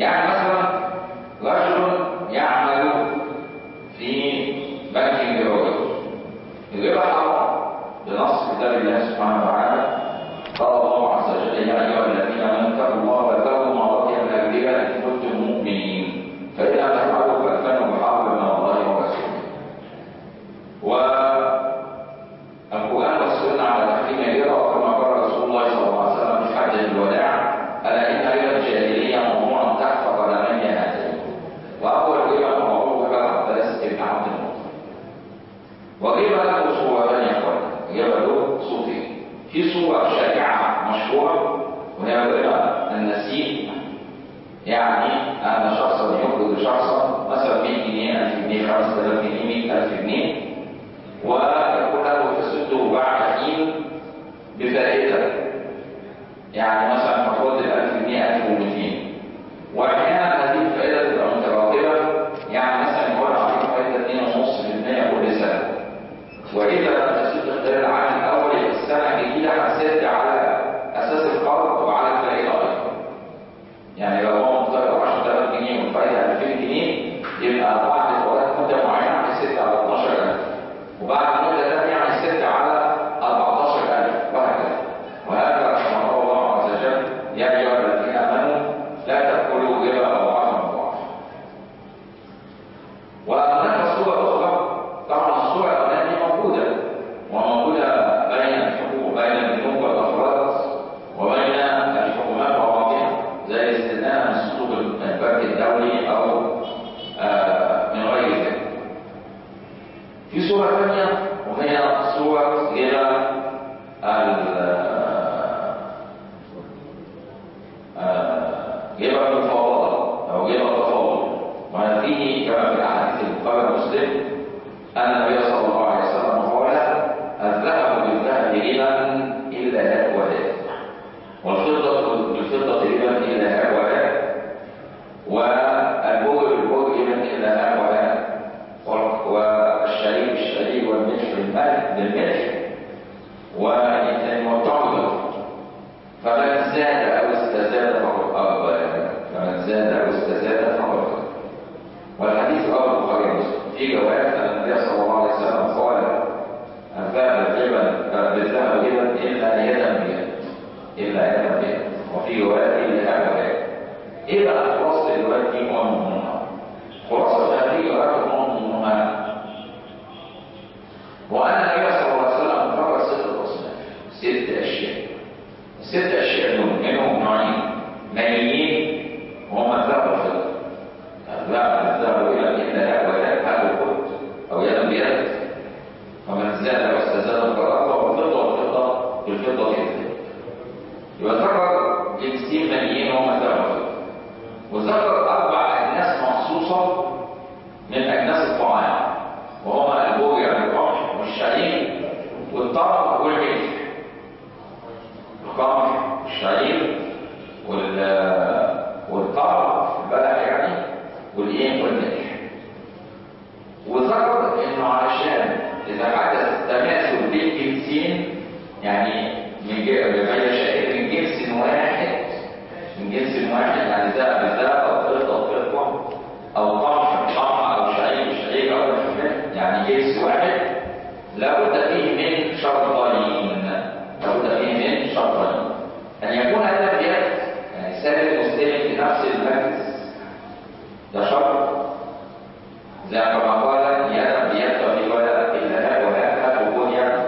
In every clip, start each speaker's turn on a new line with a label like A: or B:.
A: يعني مثلا رجل يعمل في بنك الرجل الربا حرام بنص كتاب الله سبحانه وتعالى قال الله عز وجل يا ايها الذين امنوا اتقوا الله وذروا ما بقي من الربا ان كنتم مؤمنين فان لم تفعلوا فاذنوا بحرب من الله ورسوله والقران والسنه على تحريم الربا كما قال رسول الله صلى الله عليه وسلم في حجه الوداع الا ان ربا الجاهليه موضوع تحت قدمي هاتين واول ربا موضوع ربا عباس بن عبد المطلب والربا له صورتان يا اخوان الربا له صورتين في صورة شائعة مشهورة وهي ربا النسيء يعني أن شخصا يقرض شخصا مثلا 100 جنيه 1000 جنيه 5000 جنيه 100000 جنيه ويقول له تسده بعد حين بفائدة يعني مثلا مفروض ال 1000 جنيه 1200 وأحيانا هذه الفائدة تبقى متراكبة يعني مثلا يقول عليك فائدة 2.5% كل سنة وإذا لم تسد خلال العام الأول السنة الجديدة هتسد على أساس القرض وعلى الفائدة أيضا. يعني لو هو مقترض 10000 جنيه والفائدة 2000 جنيه يبقى بعد فوات مدة معينة هيسد على 12000 وبعد مدة ثانية هيسد على 14000 وهكذا. وهذا كما قال الله عز وجل يا أيها الذين آمنوا لا تأكلوا الربا أضعافا مضاعفة. وهناك صورة أخرى طبعا الصورة الأولانية موجودة وموجودة بين الحكومة بين البنوك والأفراد وبين الحكومات وبعضها زي استثناء من صندوق البنك الدولي أو آه، من غير ذلك. في صورة ثانية وهي صورة غير غير المفاوضة أو غير التفاوض وفيه كما في الأحاديث البخاري ومسلم أن النبي صلى الله عليه وسلم قال الذهب بالذهب ربا إلا هاء وهاء والفضة بالفضة ربا إلا هاء وهاء والبر بالبر ربا إلا هاء وهاء والشريك بالشريك والملح بالملح بالملح والطعم فمن زاد أو استزاد فقد أغوى فمن زاد أو استزاد فقد أغوى والحديث رواه البخاري ومسلم في جواز ان النبي صلى الله عليه وسلم قال الذهب ربا بالذهب ربا الا يدا بيد الا يدا بيد وفي روايه الا هذا ايه بقى خلاصه الروايه دي ومضمونها خلاصه هذه الروايه ومضمونها وان النبي صلى الله عليه وسلم ذكر ست اصناف ست اشياء ست اشياء دول منهم نوعين ماليين وهم الذهب والفضه الذهب الذهب الى الا هاء وهاء هذا القدس او يدا بيد ومن زاد واستزاد فقرأ والفضة والفضة بالفضة كذلك يبقى ذكر جنسين ماليين وهم الذهب والفضة وذكر أربع أجناس مخصوصة من أجناس الطعام وهما البوج يعني القمح والشعير والطرف والملح القمح والشعير وال والطرف البلح يعني والايه والملح وذكر انه علشان اذا حدث تماثل بين جنسين يعني من غير شائع من جنس واحد من جنس واحد يعني ذهب بالذهب او فضه بفضه او قمح بقمح او شعير بشعير او ملح يعني جنس واحد لابد فيه من شرطين لابد فيه من شرطين ان يكون هذا بيد يعني سالم مسلم في نفس المجلس ده شرط زي ما قال يد بيد وفي ولا الا هاء وهاء هاء وجود يعني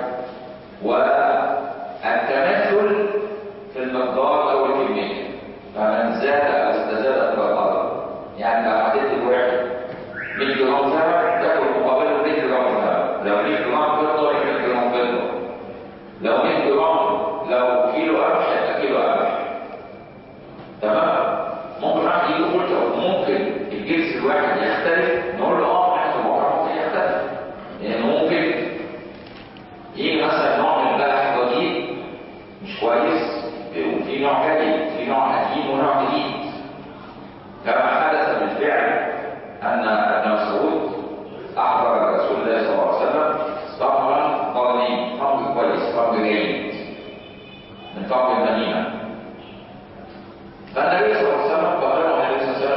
A: والتمثل في المقدار او الكميه فمن زاد او استزاد فقال يعني لو حددت الواحد 100 جرام ذهب تاكل مقابله 100 جرام ذهب لو 100 جرام فضه يبقى 100 جرام فضه لو 100 جرام لو كيلو قمح يبقى كيلو قمح تمام ممكن واحد يجي يقول طب ممكن الجنس الواحد يختلف نقول له اه احنا الموضوع ممكن يختلف لان ممكن يجي مثلا نوع من البلح رديء مش كويس وفي نوع جديد في نوع قديم ونوع جديد كما حدث بالفعل ان ابن مسعود احضر رسول الله صلى الله عليه وسلم طعما قرنين طعم كويس طعم جيد من طعم المدينه فالنبي صلى الله عليه وسلم قال له النبي صلى الله عليه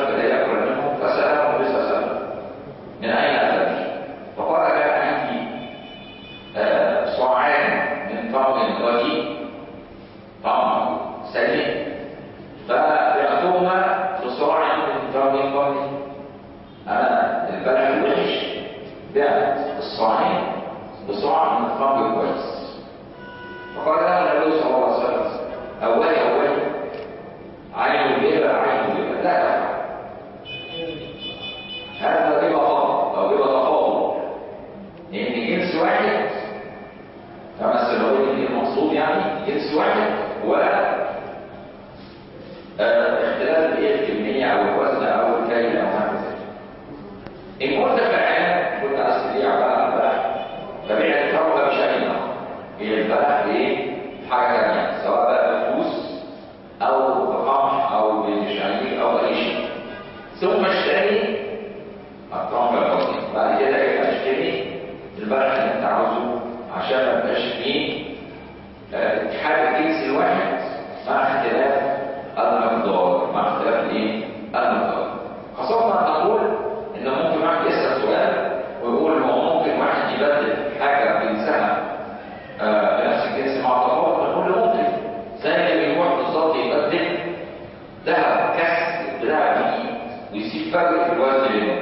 A: في فرق في الوزن بينهم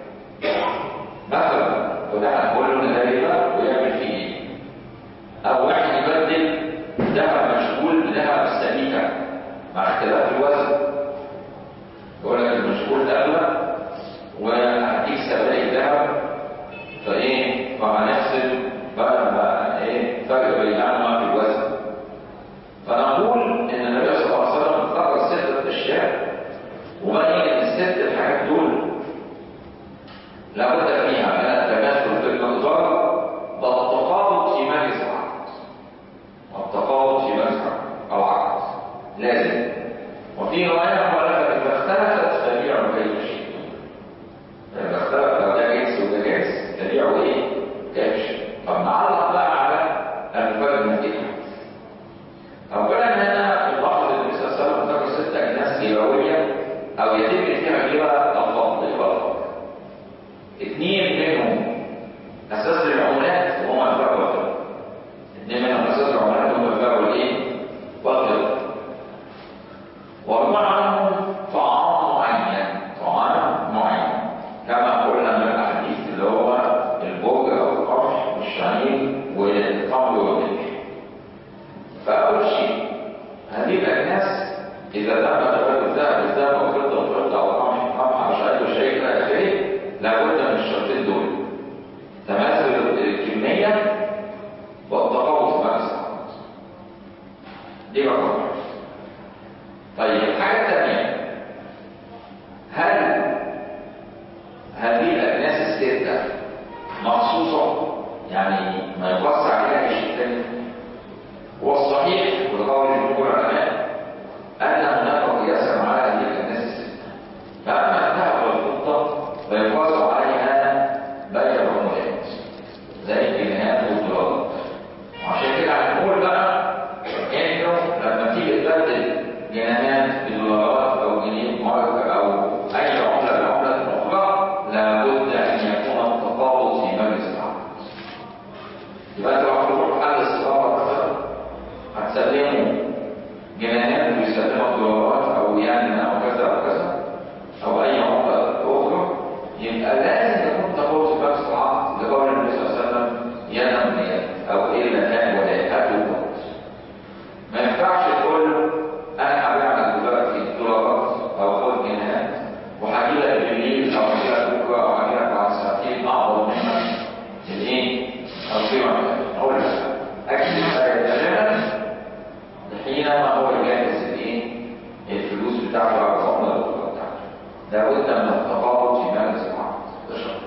A: مثلا وده هنقول له ان ده ربا ويعمل فيه ايه او واحد يبدل ذهب مشغول بذهب سميكه مع اختلاف الوزن يقول لك المشغول ده اغلى وهديك سبائك ذهب فايه فهنحسب بقى بقى ايه فرق بينهما في الوزن فنقول ان النبي صلى الله عليه وسلم ذكر ستة اشياء وبين ان الست الحاجات دول لابد فيها من التماثل في المقدار والتفاوت في مجلس العقد والتفاوت في مجلس او عقد لازم وفي روايه قال فاذا اختلفت فبيعوا كيف شئتم فاذا اختلف لو ده جنس وده جنس تبيعوا ايه؟ كاش طب نعلق بقى على الفرق النتيجه اولا هنا في اللحظه اللي النبي صلى الله عليه وسلم ذكر ست اجناس ربويه او يتم فيها كده الفضل الفضل اثنين منهم اساس العملات وهم البيع والخدمه اثنين منهم اساس العملات وهم البيع والايه؟ والخدمه ومعهم طعام معين طعام معين كما قلنا من الاحاديث اللي هو البرج او القرح والشعير والتمر والملح فأول شيء هذه الأجناس إذا تم تبادل الذهب بالذهب والفضة والفضة أو قمح قمح أو شعير وشيء إلى آخره لابد من الشرطين دول تماثل الكمية والتفاوت في مجلس العقد دي رقم واحد طيب الحاجة الثانية هل هذه الأجناس الستة مخصوصة يعني ما يقص عليها شيء ثاني والصحيح وقول جمهور العلماء ان هناك قياسا على هذه الاجناس السته فاما الذهب والفضه فيقاس عليها بيع العملات زي الجنيهات والدولارات وعشان كده هنقول بقى انه لما تيجي تبدل جنيهات بدولارات او جنيه مارك او اي عمله بعمله اخرى لابد ان يكون التفاوض في مجلس العقد يبقى انت لو هتروح حل الصرافه مثلا هتسلموا جنانات ويسلموا دولارات او ين او كذا او كذا او اي عمله اخرى يبقى لازم يكون تفاوت في نفس العقد لقول النبي صلى الله عليه وسلم يدا من يد او الا كان ولا هات وموت ما ينفعش تقول له انا هبيع لك دلوقتي دولارات او خد جنيهات وهجي لك بالليل او هجي لك بكره او هجي لك بعد ساعتين اعظم منك الايه؟ القيمه اقول لك اكتب تماما حينما هو يجهز الايه؟ الفلوس بتاعته او العمله الاخرى بتاعته. لابد من التفاوض في مجلس العقد ده شرط.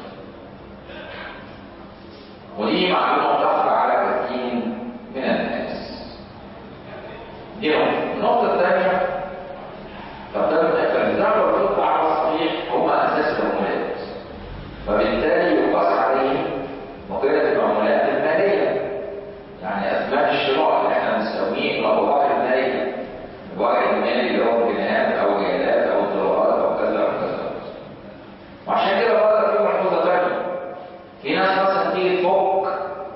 A: ودي معلومه متفق على كثير من الناس. دي نقطه. النقطه الثانيه فده الذهب والفضه على الصحيح هما اساس العملات. فبالتالي يقاس عليهم مقيله العملات الماليه. يعني اثمان الشراء اللي احنا بنسميه الاوراق الماليه الورق المالي اللي هو جنيهات او جيلات او دولارات او كذا او كذا وعشان كده برضه في ملحوظه ثانيه في ناس مثلا تيجي تفك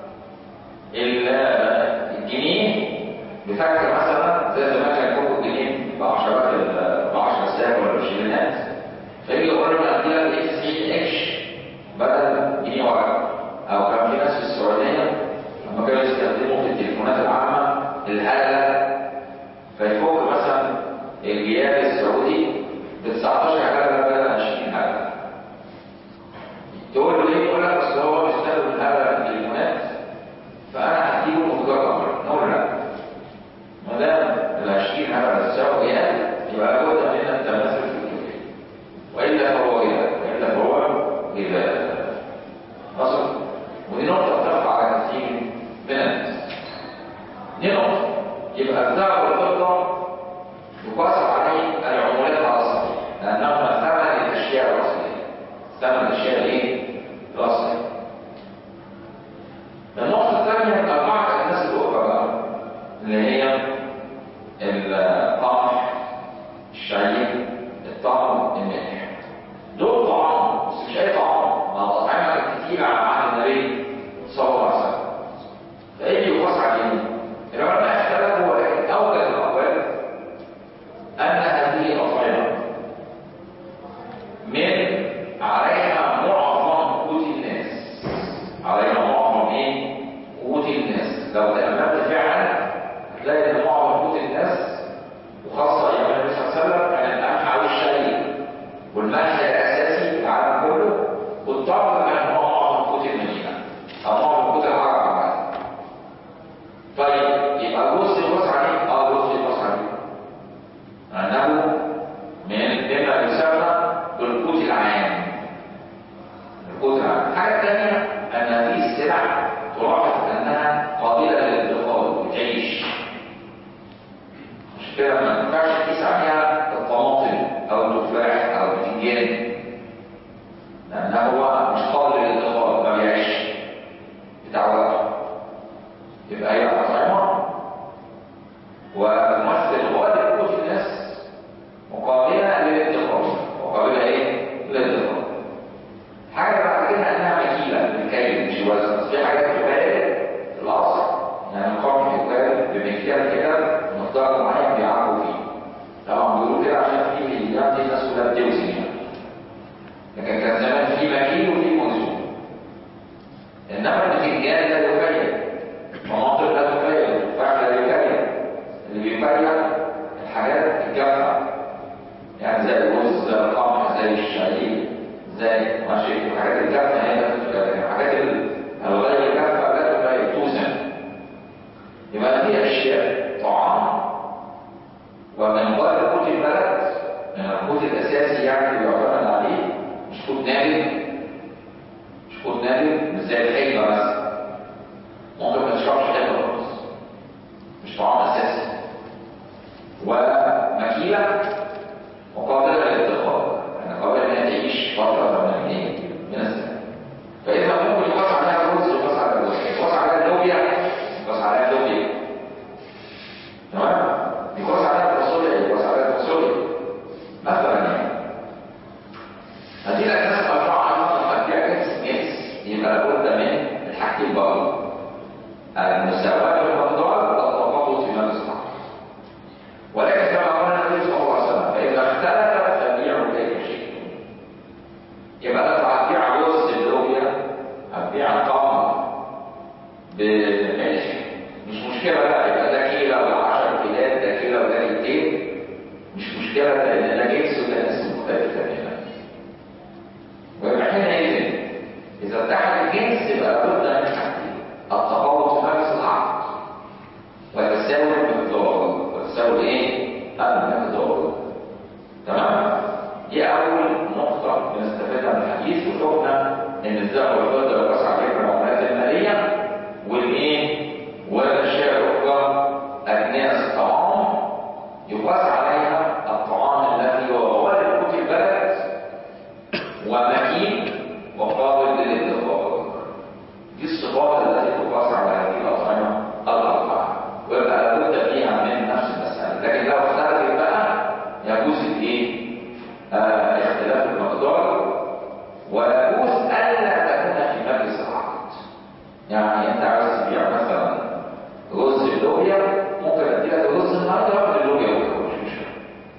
A: الجنيه بفكر مثلا زي زمان كان يفك الجنيه بعشرات ب 10 ساعات ولا بعشرينات فيجي يقول له ادي لك ايه 90 قرش بدل جنيه ورق او كان في ناس في السعوديه لما كانوا يستخدموا في التليفونات العامة الهلة فيفوق مثلا الجيال السعودي ب 19 هلة بدل 20 هلة تقول له ليه؟ يقول لك اصل هو بيستخدم الهلة في التليفونات فأنا هديله مقدار أمر نقول لا ما دام ال 20 هلة تساوي ريال يبقى لابد من التماثل في الكيفية وإلا فهو غير وإلا فهو غير أصل ودي نقطة ترفع على كثير من الناس دي نقطة يبقى الذهب والفضة يقاس عليه العمولات على الصحيح لأنهما ثمن الأشياء الأصلية ثمن الأشياء الإيه؟ الأصلية النقطة الثانية مجموعة الناس الأخرى بقى اللي هي القمح الشعير الطعم الملح دول طعام بس مش أي طعام ما الأطعمة كتير على عهد النبي صلى الله عليه وسلم فإيه يقاس عليه العلماء اختلفوا ولكن أوجد الأقوال أن هذه الأطعمة من وخاصة أيام النبي صلى الله عليه وسلم كان القمح أو الشعير والملح الأساسي في العالم كله والطعم كان هو معظم قوت المدينة أو معظم قوت العرب عامة طيب يبقى الرز يبص عليه؟ اه الرز يبص عليه أنه من مما يسمى بالقوت العام القوت العام الحاجة الثانية أن هذه السلع تلاحظ أنها قابلة للانتقال بتعيش مش كده ما ينفعش تقيس عليها الطماطم أو التفاح أو البتنجان لأن هو مش قابل للانتقال ما بيعيش بتاع وقته يبقى هي أطعمة ومثل غالب قوت الناس مقابلة للانتقال مقابلة ايه؟ للانتقال حاجة بعد كده انها مكيلة بالكيل مش وزن في حاجات تبالغ في الاصل يعني القمح يبالغ بمكيال كده مقدار معين بيعرفوا فيه طبعا بيقولوا كده عشان في الايام دي الناس كلها بتوزن يعني لكن كان زمان في مكيل وفي موزون انما البتنجان لا يكيل مناطق لا تكيل التفاح لا يكيل اللي بيبين الحاجات الجافة يعني زي الرز زي القمح زي الشعير زي ماشي الحاجات الجافة هي لا تتكلم الحاجات الغير جافة لا تبين توزن يبقى دي أشياء طعام ومن غير قوت البلد من القوت الأساسي يعني اللي يعتمد عليه مش قوت نادر مش قوت نادر مش زي الحلبة مثلا ممكن ما تشربش حلبة خالص مش طعام أساسي ومكيلة مقابلة للادخار يعني قابلة انها تعيش فترة زمنية من الزمن فإذا ممكن يقاس عليها الرز ويقاس عليها الرز يقاس عليها اللوبيا يقاس عليها اللوبيا تمام يقاس عليها الفاصوليا يقاس عليها الفاصوليا مثلا يعني هذه الأجناس الأربعة أيضا فيها جنس جنس يبقى لابد من الحاجتين برضه المساواة في المقدار والتفاوت في المصلحة ولكن كما قال النبي صلى الله عليه وسلم فإذا اختلف فبيعوا كيف شئتم يبقى انت هتبيع رز اللوبيا هتبيع القمر بملح مش مشكلة بقى يبقى ده كيلو ولا 10 كيلات ده كيلو وده كيلتين مش مشكلة لأن ده جنس وده جنس مختلف تماما ويبقى حينئذ إذا اتحد الجنس يبقى لابد من حاجتين التفاوت في نفس العقد وتساوي المقدار وتساوي ايه؟ المقدار تمام؟ دي أول نقطة بنستفادها من الحديث وشفنا إن الذهب والفضة يقاس عليهم المعاملات المالية والإيه؟ والأشياء الأخرى أجناس الطعام يقاس عليها الطعام الذي هو غالب قوت البلد ومكين وقابل للادخار دي الصفات التي تقاس على هذه الأطعمة الأربعة ويبقى لابد فيها من نفس المسألة لكن لو اختلفت بقى يجوز الايه؟ آه اختلاف المقدار ويجوز ألا تكون في مجلس العقد يعني أنت عاوز تبيع مثلا رز اللوبيا ممكن أديلك الرز النهارده وآخد اللوبيا بكرة مش مشكلة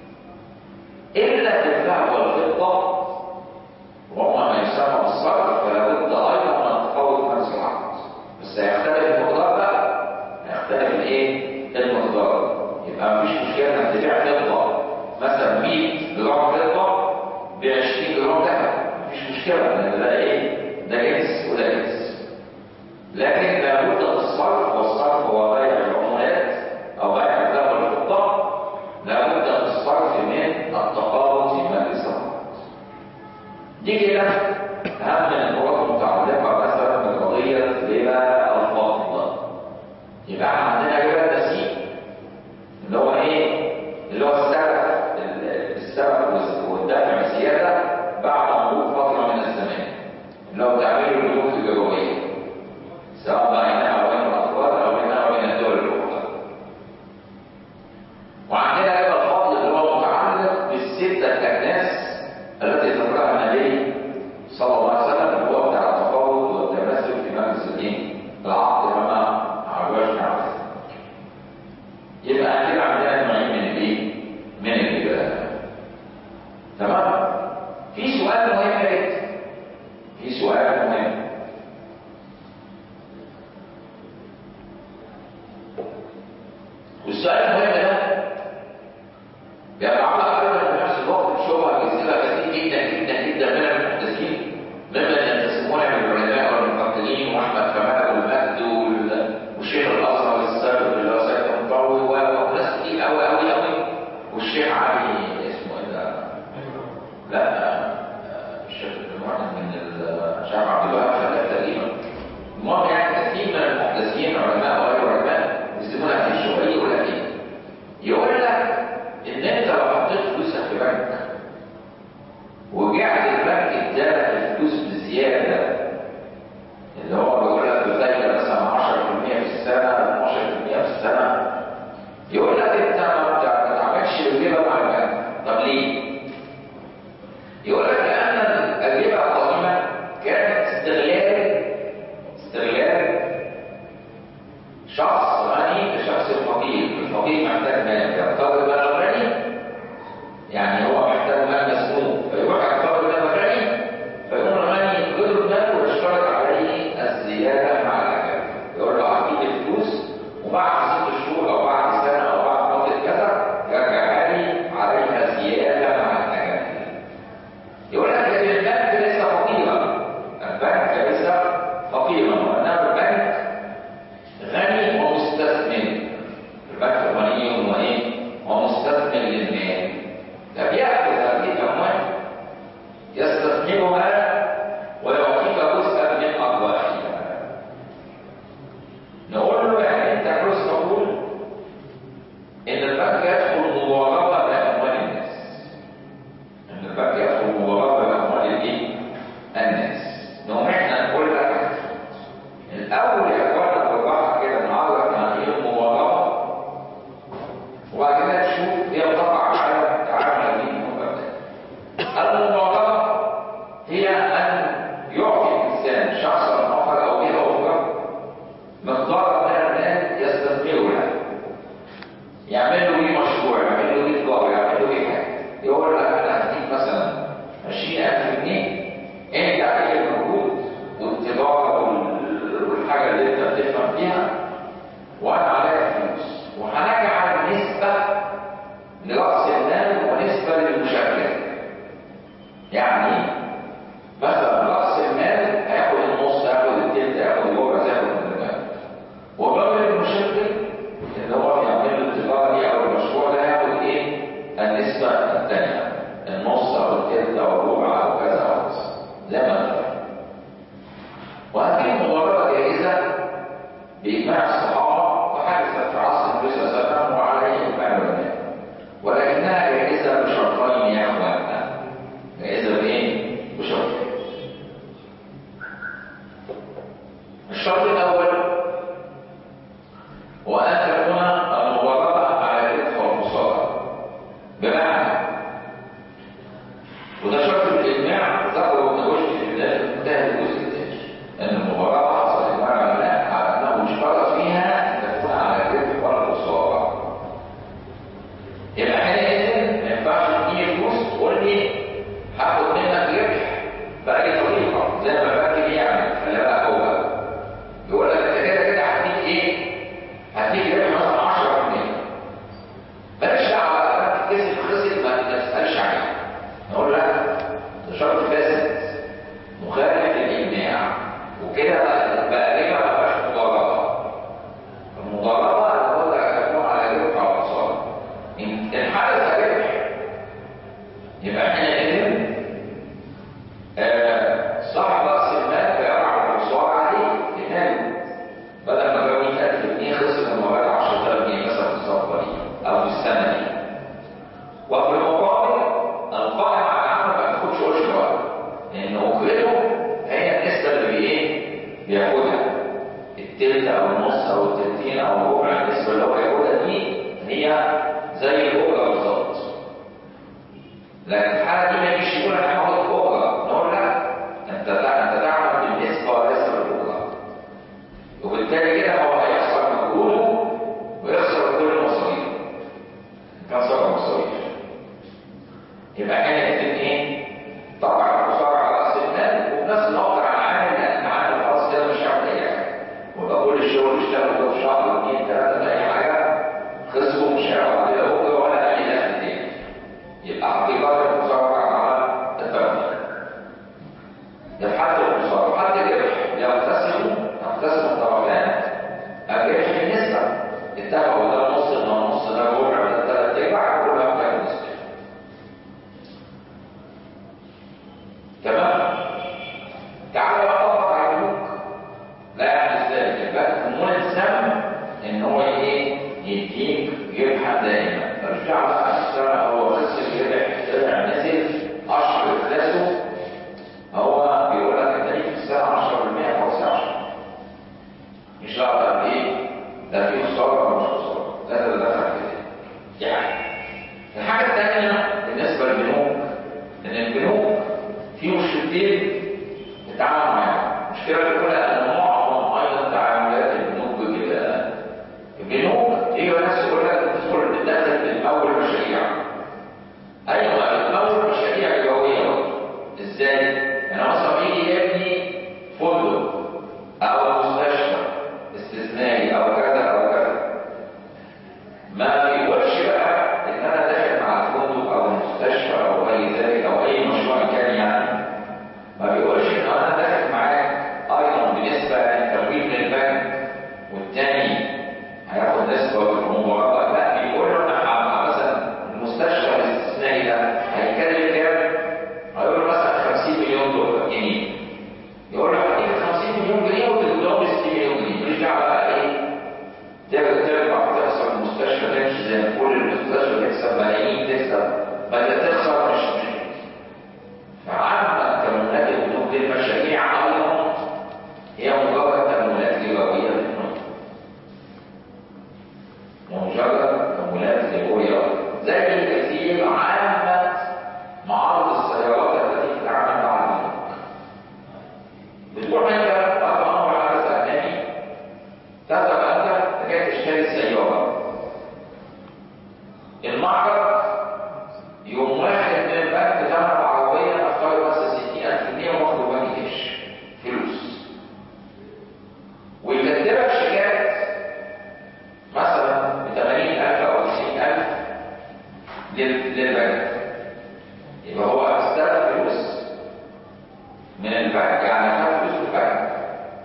A: إلا في الذهب والفضة وهما ما يسمى بالصرف فلا بد ايضا من التفاوت نفس العقد بس هيختلف المقدار بقى هيختلف الايه المقدار يبقى مفيش مشكله انك تبيع فضه مثلا 100 جرام فضه ب 20 جرام ذهب مفيش مشكله لان ده ايه ده جنس وده جنس لكن لابد من الصرف والصرف هو بيع العملات او بيع الذهب والفضه لابد من الصرف من التفاوت في مجلس العقد دي كده أهم من النقط المتعلقة مثلا بقضية ربا الفضة يبقى احنا عندنا ربا النسيء اللي هو ايه؟ اللي هو السبب السبب والدفع زيادة بعد مرور فترة من الزمان اللي هو تعمير البنوك الجوية سواء بينها وبين الأفراد أو بينها وبين الدول الأخرى وعندنا ربا الفضل اللي هو متعلق بالستة الأجناس التي ذكرها النبي والشيخ علي اسمه ايه ده؟ لا آه، الشيخ واحد من الشيخ عبد الوهاب خلاف تقريبا المهم يعني كثير من المحدثين علماء وغير علماء يسمونها في الشوالي يقول لك ايه؟ يقول لك ان انت لو حطيت فلوسك في بنك وجعت البنك ادالك الفلوس بزياده اللي هو بيقول لك بفايده مثلا 10% في السنه 12% في السنه يقول لك انت ما بتع- ما تعملش الربا مع البنك طب ليه؟ يقول لك لان الربا القديمه كانت استغلال استغلال شخص غني لشخص فقير الفقير محتاج مال يقترض من الغني يعني هو محتاج مال مسموم فيروح يقترض من الغني فيقوم الغني يقترض المال ويشترط عليه الزياده مع الاجل يقول له هديك الفلوس وبعد ست شهور او بعد سنه او بعد مده كذا يرجع لي عليها زياده مع الاجل يقول لك ان البنك ليس فقيرا البنك ليس فقيرا وانما البنك غني ومستثمر البنك غني وايه ومستثمر للمال ده بياخذ هذه الاموال يستثمرها ويعطيك جزءا من ارباحها نقول له يعني انت عاوز تقول ان البنك يدخل مضاربه باموال الناس ان البنك يدخل مضاربه باموال الايه الناس نقوم احنا نقول لك الاول يا اخوانا بالراحه كده نعرف يعني ايه المضاربه وبعد كده نشوف هي تقع على تعامل مين المبادئ المضاربه هي ان يعطي الانسان شخصا اخر او جهه اخرى مقدار من المال يستثمره له يعمل له بيه مشروع يعمل له بيه تجاره يعمل له بيه حاجه يقول لك انا هديك مثلا 20000 جنيه انت عليك المجهود والتجاره وال- والحاجه اللي انت بتفهم فيها وانا عليا فلوس وهنجعل نسبه لراس المال ونسبه للمشاركات يعني مثلا راس المال هياخد النص هياخد التلت هياخد الربع زي ما كنا وباب المشارك اللي هو بيعمل التجاره دي او المشروع ده هياخد ايه؟ النسبه الثانيه النص او التلت او الربع او كذا او كذا زي ما اتفقنا وهذه المضاربه جائزه باجماع الصحابه وحدثت في عصر النبي صلى الله عليه وسلم وعليه اجماع العلماء ولكنها جائزه بشرطين يا اخواننا جائزه بايه؟ بشرطين الشرط الاول هو ان تكون المضاربه على الربح والخساره بمعنى وده شرط بالاجماع ذكره ابن رشد في بدايه انتهى الجزء الثاني ان المضاربه حصل اجماع العلماء على انه اشترط فيها ان تكون على الربح والخساره يبقى حينئذ ما ينفعش تديني فلوس تقول لي هاخد منك ربح باي طريقه زي ما البنك بيعمل خلي بالك هو يقول لك انت كده كده هتديك ايه؟ هتديك ربح مثلا 10% مالكش دعوه بقى كسب خسر ما تسالش عليه نقول لك ده شرط فاسد مخالف للاجماع وكده بقى بقى ربا ما بقاش مضاربه المضاربه انا بقول لك تكون على ربح او خساره ان إن حدث ربح يبقى حينئذ آه، صاحب راس المال بيرعى الخساره عليه لماله بدل ما جاب 100000 جنيه خسر المواد 10000 جنيه مثلا في الصفقه دي او في السنه دي وفي المقابل القائم على العمل ما تاخدش عشر بقى لان اجرته هي النسبه اللي بايه؟ بياخدها التلت او النص او التلتين او الربع النسبه اللي هو ياخدها دي هي زي الاجره بالظبط لكن الحاله دي ما يجيش يقول انا هاخد اجره نقول لا انت لا انت تعمل بالنسبه وليس بالاجره وبالتالي كده هو هيخسر مجهوده ويخسر كل المصاريف كان صار مصاريف يبقى حينئذ ايه؟ طبعا الخساره على راس المال وفي نفس الوقت على العامل لان العامل خلاص كده مش هيعمل اي حاجه ويبقى كل الشغل اشتغل له في شهر اثنين ثلاثه اي حاجه خسروا مش هيعرف عليه اجره ولا اي دخل تاني يبقى حقيقه الخساره على التوفيق ده في حالة الخسارة حالة الربح يقتسم يقتسم الطرفان الربح بالنسبة اتفقوا ده نص ده نص ده ربع ده ثلاث ارباع كل واحد ياخد دعوه بقى سواء هو خسر ربح طلع نزل اشهر افلاسه هو بيقول لك انت ليك في السنه 10% او 10 مش هقدر ايه لا في خساره ولا مش خساره لا تتدخل كده يعني الحاجه الثانيه بالنسبه للبنوك ان البنوك في مشكلتين نتعامل معاها المشكله الاولى ان معظم ايضا تعاملات البنوك بكده البنوك يجي ناس يقول لك تدخل تدخل الاول مشاريع ايوه الاول مشاريع جويه ازاي؟ انا مثلا يجي يبني فندق او مستشفى استثنائي او كذا او كذا ما بيقولش بقى ان انا داخل مع الفندق او المستشفى او اي ذلك او اي مشروع كان يعني ما بيقولش ان انا داخل معاك ايضا بالنسبه للتمويل من البنك والتاني هياخد نسبه في المباراه لا بيقول له انا هبقى مثلا المستشفى الاستثنائي ده هيكلف كام؟ هيقول له مثلا 50 مليون دولار جنيه يقول له هديك 50 مليون جنيه وتديهم 60 مليون جنيه ماليش دعوه بقى ايه ترجع ترجع تخسر المستشفى تمشي زي ما كل المستشفى تكسب ملايين تكسب بدأت تخسر مش مشكلة فعامة تمويلات البنوك للمشاريع أيضا هي مجرد تمويلات ربوية للبنوك مجرد تمويلات ربوية زي كثير عامة معارض السيارات التي تتعامل مع البنوك بتروح انت تقرا امر على سألاني تذهب انت جاي تشتري السيارة المعرض يوم واحد من البنك ثمن العربية نفترض مثلا 60000 جنيه واخد بنك كاش فلوس ويكتبك شيكات مثلا ب 80000 او 90000 لل- للبنك يبقى هو استلف فلوس من البنك يعني خد فلوس من البنك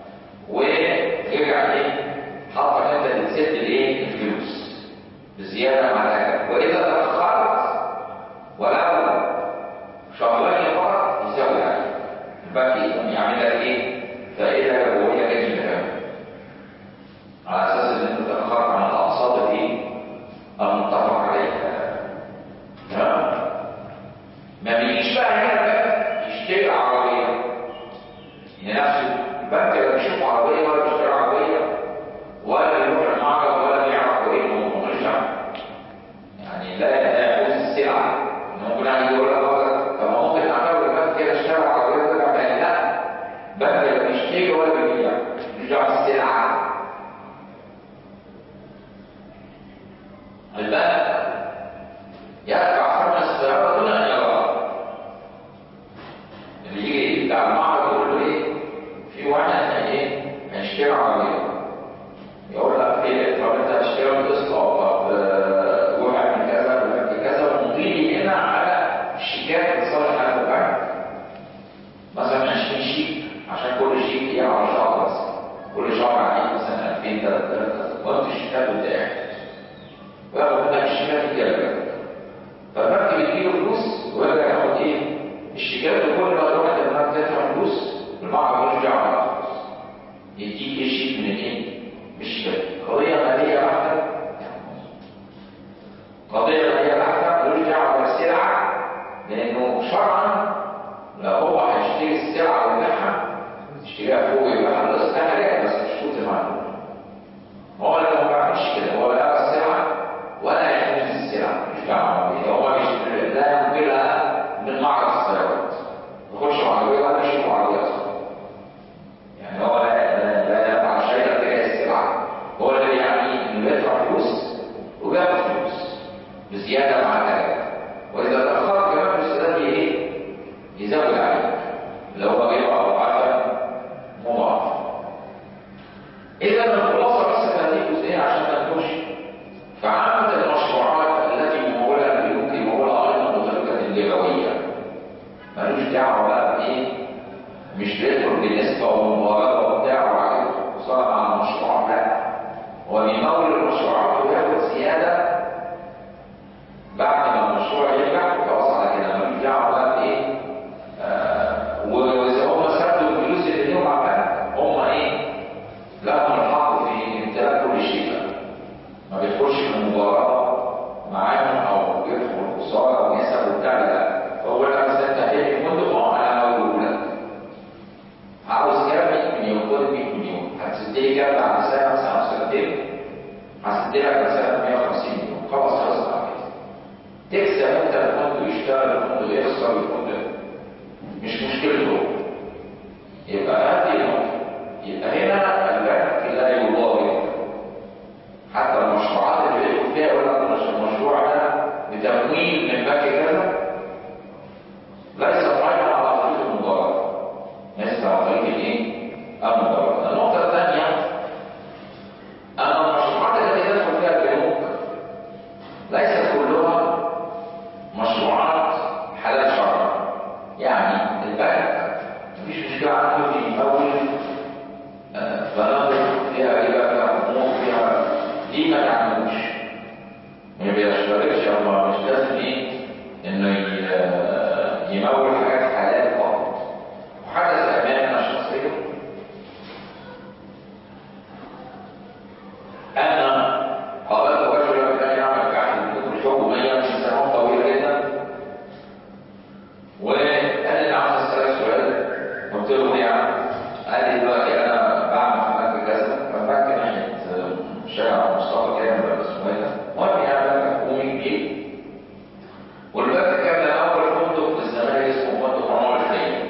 A: ورجع ايه حطك انت تسد الايه الفلوس بزياده مع الاجل واذا تاخرت ولو شهرين فقط يساوي عليك البنك يعمل لك ايه فائده ربويه جميله كمان على اساس ان انت تاخرت عن الاقساط دي المتفق عليها تمام ما بيجيش بقى هنا بقى يشتري عربيه يعني نفسه البنك لا بيشوف عربيه ولا بيشتري عربيه ولا يروح المعرض ولا بيعرف ايه الموضوع ملوش دعوه يعني لا لا يجوز السلعه ممكن يعني يقول لك بقى طب ما ممكن اعتبر البنك كده اشترى عربيه وطلع تاني لا البنك لا بيشتري ولا بيبيع ملوش دعوه بالسلعه البنك يدفع ثمن السياره دون ان يراها اللي يجي بتاع المعرض يقول له ايه في واحد ايه هيشتري عربيه يقول لك ايه طب انت هتشتري قسط طب آه، روح اعمل كذا وبنك كذا ومضي هنا على الشيكات لصالح هذا البنك مثلا 20 شيك عشان كل شيك ايه على شهر بس كل شهر عليك مثلا 2000 3000 وانت الشيكات بتاعك وياخد منك الشيكات دي كده فالبنك بيديله فلوس ويرجع ياخد ايه الشيكات وكل ما تروح البنك تدفع فلوس المعرض ملوش دعوه بالفلوس يديك ايه شيك من ايه مش قضيه ماليه بحته قضيه ماليه بحته ملوش دعوه بالسلعه لانه شرعا لو هو هيشتري السلعه ويبيعها يشتريها فوق ويبيعها القسط ده حاجات بس مش شروط المعلومه هو لو ما بيعملش كده هو لا يرى السلعه ولا يحوز السلعه مش دعوه بيه هو مش لا ينقلها من معرض السيارات يخش عربيه ولا يشوف عربيه اصلا يعني هو لا لا لا يفعل شيئا تجاه السلعه هو الذي يعني انه يدفع فلوس وبياخد فلوس بزياده مع الاجل واذا تاخرت كمان في السداد ايه؟ يزود عليك اللي هو بيبقى اضعافا مضاعفه اذا الخلاصه بس في هذه الجزئيه عشان ما نتوهش فعامة المشروعات التي ممولها البنوك ممولها ايضا بطريقه لغويه ملوش دعوه بقى بايه مش بيدخل بنسبه ومباراه وبتاع وبعدين خساره على المشروع لا هو بيمول المشروعات وياخد زياده بعد ما المشروع ينجح وخلاص على كده ملوش دعوه بقى بايه آه واذا هم سدوا الفلوس اللي ليهم على البنك هم ايه لهم الحق في امتلاك كل شيء بقى. ما بيدخلش في مباراه معاهم او وخساره ونسب وبتاع لا هو لك بس انت هتبني فندق اه انا هقوله لك عاوز كام 100 مليون خد 100 مليون هتسد لي كام بعد سنه مثلا او سنتين هسد لك مثلا 150 مليون خلاص خلص على كده تكسب انت الفندق يشتغل الفندق يخسر الفندق مش مشكلته يبقى هذه النقطه يبقى هنا البنك لا يضارب حتى المشروعات اللي بيدخل فيها يقول لك مش المشروع ده بتمويل من بنك كذا ليس قائما على طريق المضاربه ليس على طريق الايه؟ المضاربه النقطه الثانيه ان المشروعات التي يدخل فيها البنوك ليست كلها مشروعات حلال شرعا يعني البنك مفيش مشكله عنده في يمول آه، فنادق فيها ربا فيها حقوق فيها دي ما تعملوش ما بيشتركش او مش لازم ايه انه ي- يمول حاجات حلال فقط وحدث امامنا شخصيا انا قابلت رجلا كان يعمل في عهد الكتب الحكوميه من سنوات طويله جدا وقال لي عاوز اسالك سؤال قلت له ليه يا عم؟ قال لي دلوقتي انا بعمل في بنك كذا فالبنك ناحيه شارع مصطفى كده ولا اسمه ايه ده؟ المهم يعني بنك حكومي كبير والبنك كان له اول فندق في الزمالك اسمه فندق عمر الخير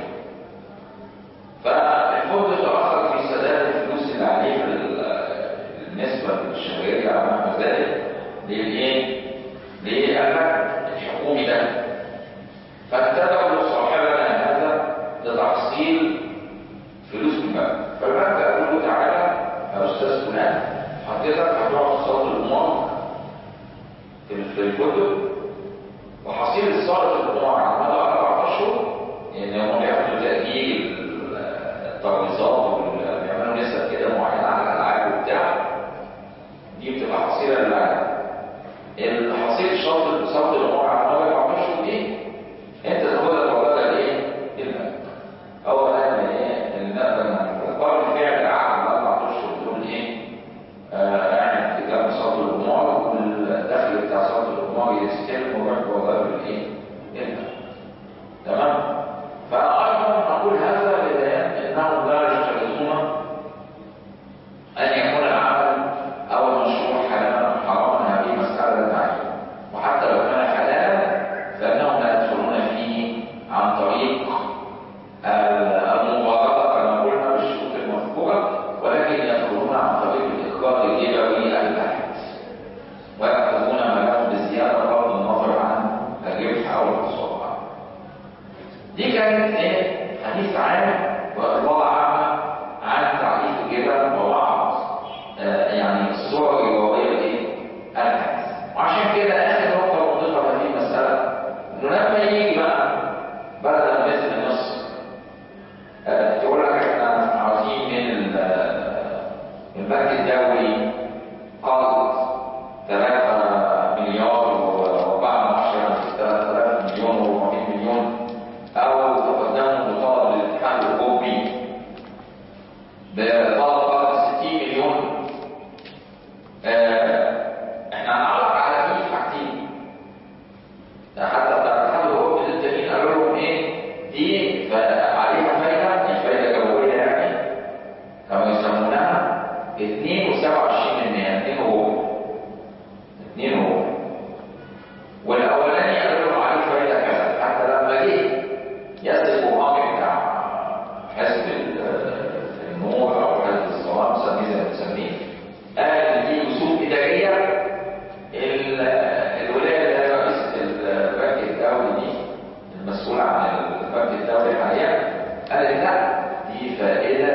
A: فالفندق تاخر في سداد الفلوس اللي عليه في ال- النسبه الشهريه او ما ذلك للايه؟ للبنك الحكومي ده فاتبعوا صاحبنا هذا لتحصيل فلوس من البنك فالبنك قال له تعالى يا استاذ فلان حضرتك هتقعد صلاه الامور في في الكتب وحصيل الصلاه الامور على مدى اربع اشهر ان هم بياخدوا تاجيل الترابيزات وبيعملوا نسب كده معينه على الالعاب وبتاع دي بتبقى حصيله للعالم الحصيل شرط صلاه الامور على مدى اربع اشهر دي انت تاخدها توردها لايه؟ للبنك. اولا ايه؟ اللي نقدر نعمله. قبل فعل العقد الاربع اشهر دول ايه؟ آه يعني اتجاه صرف الاموال والدخل بتاع صرف الاموال يستلم ويروح توردها للايه؟ للبنك. تمام؟ فايضا نقول هذا لبيان انهم لا يشترطون ان يكون العمل او المشروع حلالا أم حراما هذه مساله تعين وحتى لو كان حلالا فانهم لا يدخلون فيه عن طريق المبادره كما قلنا بالشروط المذكوره ولكن يدخلون عن طريق الاقرار الربوي البحت ويأخذون ما لهم بزياده بغض النظر عن الربح او الخساره دي كانت ايه حديث عام واطلاع عامه عن تعريف الجبل وبعض آه، يعني الصور الرياضيه ايه الحديث وعشان كده اخر نقطه مضيفه في هذه المساله انه لما يجي بقى بلد مثل مصر آه، تقول لك احنا عاوزين من ال- من البنك الدولي قرض 3 مليار و4 3000 مليون و400 مليون او تقدموا بطلب للاتحاد الاوروبي بطلب قرض 60 مليون آه، احنا هنعرض على دي حاجتين ده حتى بتاع الاتحاد الاوروبي التانيين قالوا لهم ايه دي ف- عليها فايده مش فايده جويه يعني كانوا يسمونها 2 و27% 2 وربع 2 وربع والاولاني قالوا لهم عليه فايده كذا حتى لما جه ياسر الامر بتاع حزب ال- النور او حزب الظلام سميه زي ما تسميه قال ان دي رسوم اداريه ال- الولايه اللي هي رئيسه البنك الدولي دي المسؤول عن البنك الدولي حاليا قالت لا دي فائده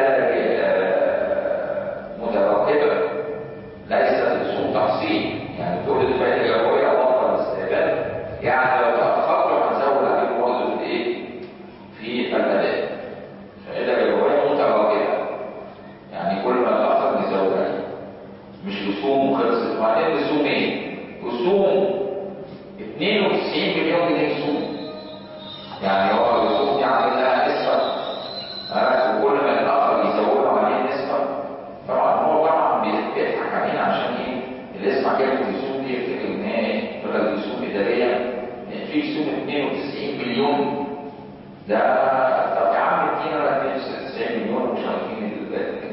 A: آه، مترقبه ليست رسوم تحصيل يعني تقول الفائده الجويه وفر الاستقبال يعني لو تاخرتوا هنزود عليكم برضه في الايه؟ في الاداء فائده جويه متراكبه يعني كل ما تاخر نزود عليه مش رسوم وخلصت وبعدين رسوم ايه؟ رسوم 92 مليون جنيه رسوم يعني هو الرسوم دي عامل لها نسبه آه، وكل ما يتاخر يزودوا عليه نسبه طبعا هو طبعا بي- بيضحك علينا عشان ايه؟ اللي يسمع كلمه رسوم دي يفتكر ان هي ايه؟ يقول لك رسوم اداريه في يسوق 92 مليون ده طب يا عم ادينا ولا 92 مليون ومش عارفين ال-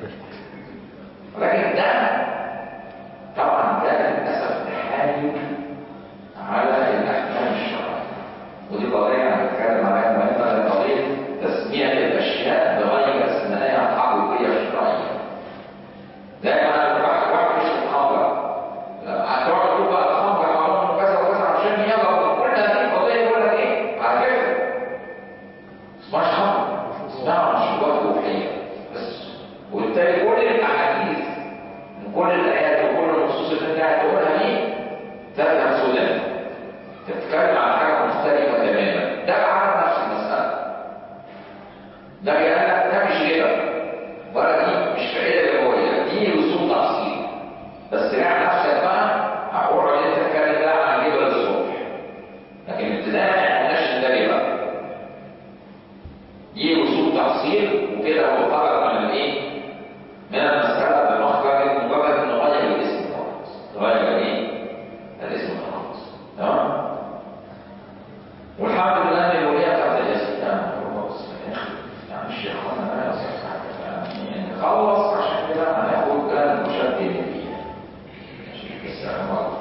A: ولكن ده طبعا ده للاسف تحايل على الاحكام الشرعيه ودي قضيه انا بتكلم عليها مهمه لأن قضيه تسميه الاشياء بغير اسمائها الحقيقيه الشرعيه دايما الواحد واحد يشرب خمره هتقعد تقول بقى الخمر حرام وكذا وكذا عشان يغلط كل هذه القضيه يقول لك ايه على فكره اسمهاش خمر اسمها مشروبات روحيه بس وبالتالي كل الاحاديث من كل الايات وكل النصوص اللي انت قاعد تقولها دي تذهب سودان تتكلم عن حاجه مختلفه تماما ده على نفس المساله ده بيقول لك ده مش كده ولا دي مش فائده لغويه دي رسوم تفصيل بس راجع نفسك بقى هقول ان انت تتكلم بقى عن جبل الصبح لكن ابتداء ما عملناش ده ليه بقى دي رسوم تفصيل وكده هو خرج من الايه؟ من المسألة بمخرج مجرد انه غير الاسم خالص غير الايه؟ الاسم خالص تمام؟ والحمد لله ان الولية بتاعت الاسم ده خلاص يعني الشيخ انا ما يصح يعني نخلص عشان كده هناخد كلام المشبه فيها السلام عليكم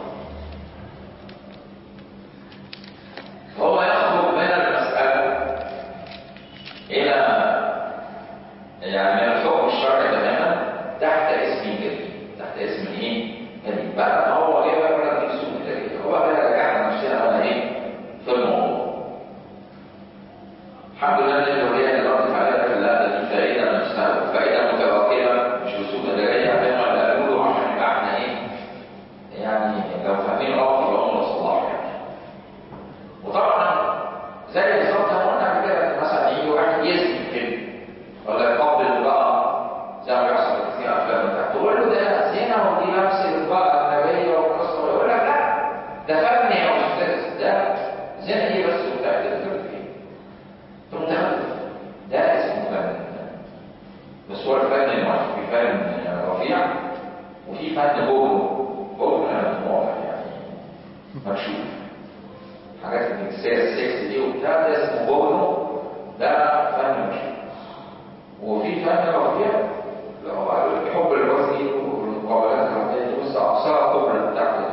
A: هو يخرج من المسألة إلى يعني من الحكم الشرعي تماما تحت اسم جديد تحت اسم ايه؟ جديد بقى ما هو ليه بقى ولا في سوق جديد هو بقى رجعنا نفسنا ولا ايه؟ في الموضوع الحمد لله ان الولية اللي ردت عليها في لا ده دي فائدة نفسها فائدة متوكلة مش رسوم إدارية زي ما قالوا عشان يبقى احنا ايه؟ يعني لو فاهمين الأمر الأمر الصلاح يعني وطبعا زي بالظبط ما قلنا قبل كده مثلا يجي واحد يسمي كده ولا يقبل امرأة زي ما بيحصل في كتير أفلام بتاع تقول له ده زنا ودي نفس الامرأة النبية والقصة يقول لك لا ده فن يا أستاذ ده زنا إيه بس وبتاع كده تقول فيه أنت متخلف ده اسمه فن بس هو الفن الواحد في فن رفيع وفي فن بوجه بوجه واضح يعني مكشوف حاجات المكسية السكس دي وبتاع ده اسمه بورنو ده فن مش وفي فن رفيع اللي هو الحب الوزني والمقابلات الرفيعية دي بص أقصاها كبرى بتاعت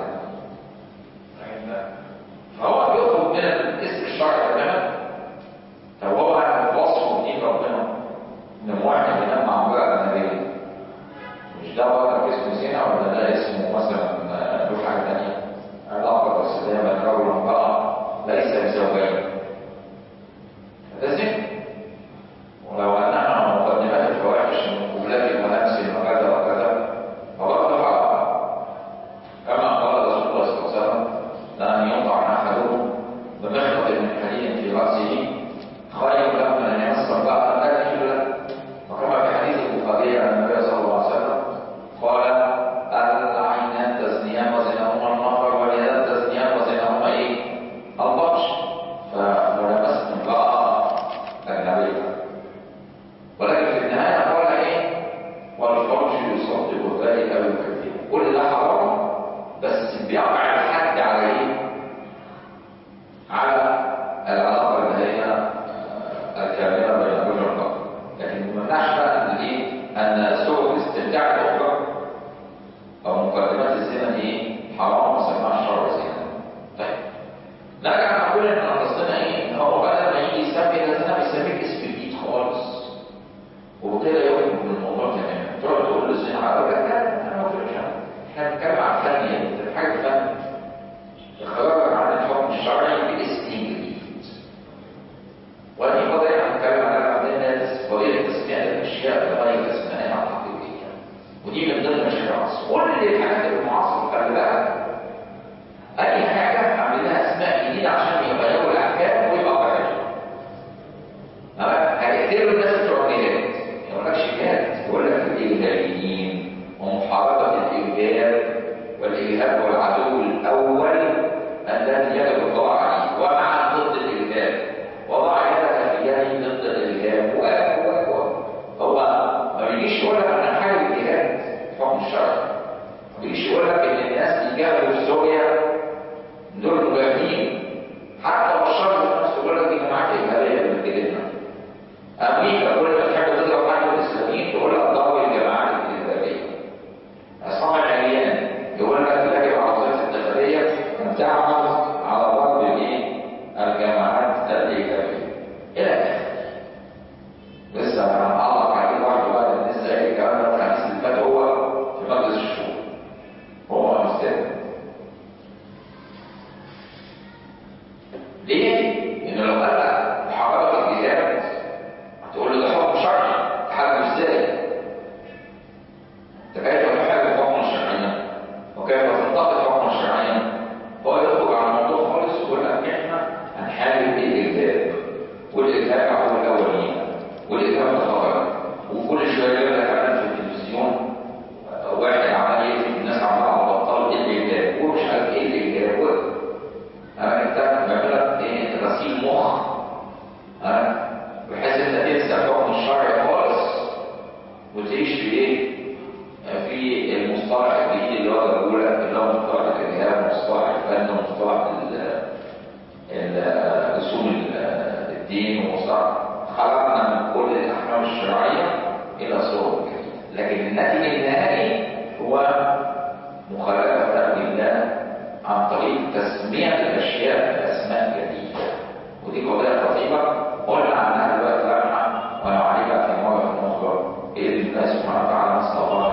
A: فهو بيخرج من الاسم الشرعي تماما طب هو وصفه بدين ربنا ان واحد بينام مع امرأة أجنبية مش ده بقى اسمه زنا ولا ده اسمه مثلا له حاجة تانية علاقة جسدية بين رجل وامرأة ليس بزوجين هذا زنا ولو أنها مقدمات الفواحش من قبلات ونفس وكذا وكذا فبرضه حرام كما قال رسول الله صلى الله عليه وسلم لأن يطعن أحدهم بمخلط من حديد في رأسه خير له من أن يمس امرأة لا تحل له وكما في حديث البخاري عن النبي صلى الله عليه وسلم قال العينان تزنيان وزناهما النظر واليدان تزنيان وزناهما ايه؟ البطش فملامسة امرأة أجنبية ولكن في النهاية قال ايه؟ والفرج يصدق ذلك أو يكذبه كل ده حرام بس بيقع الحد على ايه؟ على العلاقة اللي هي الكاملة بين الرجل والمرأة لكن ما يمنعش بقى ان ايه؟ ان سوء الاستمتاع الأخرى أو مقدمات الزنا دي ايه؟ حرام وسماها الشرع زنا. طيب. نرجع نقول إن قصدنا إيه؟ إن هو بدل ما يجي يسمي ده زنا بيسميك اسم جديد خالص. وبكده يخرج من الموضوع تماما. تقعد تقول له الزنا على وجهك لا أنا ما قلتلكش إحنا بنتكلم عن فن يعني أنت حاجة فن. إخراجك عن الحكم الشرعي باسم جديد. ودي قضية هنتكلم عليها بعدين قضية تسمية الأشياء بغير أسمائها الحقيقية. ودي من ضمن مشاكل العصر كل الحاجات اللي في العصر خلي بالك اي حاجه عامل لها اسماء جديده عشان يغيروا ليه؟ لأن لو قال لك محاربة الجهاد هتقول له ده حكم شرعي تحارب ازاي؟ انت كيف تحارب حكما شرعيا؟ وكيف تنتقد حكما شرعيا؟ هو يخرج عن الموضوع خالص ويقول لك احنا هنحارب الإرهاب والإرهاب هو الأولين والإرهاب ده خطر وكل شوية يجيب لك اعلان في التلفزيون واحد عمال يقتل الناس عمالة بطل الإرهاب ومش عارف ايه الإرهاب أنا انت بعمل لك ايه غسيل مخ ها بحيث انت تنسى الحكم الشرعي خالص وتعيش في ايه؟ في المصطلح الجديد اللي هو بقول لك اللي هو مصطلح الارهاب مصطلح الفن ومصطلح ال- ال- اصول ال- الدين ومصطلح خرجنا من كل الاحكام الشرعيه الى صور جديده لكن الناتج النهائي هو مخالفه امر الله عن طريق تسميه الاشياء باسماء جديده ودي قضيه خطيره قلنا عنها دلوقتي لمحه ونعالجها في مره اخرى باذن الله سبحانه وتعالى نستغفر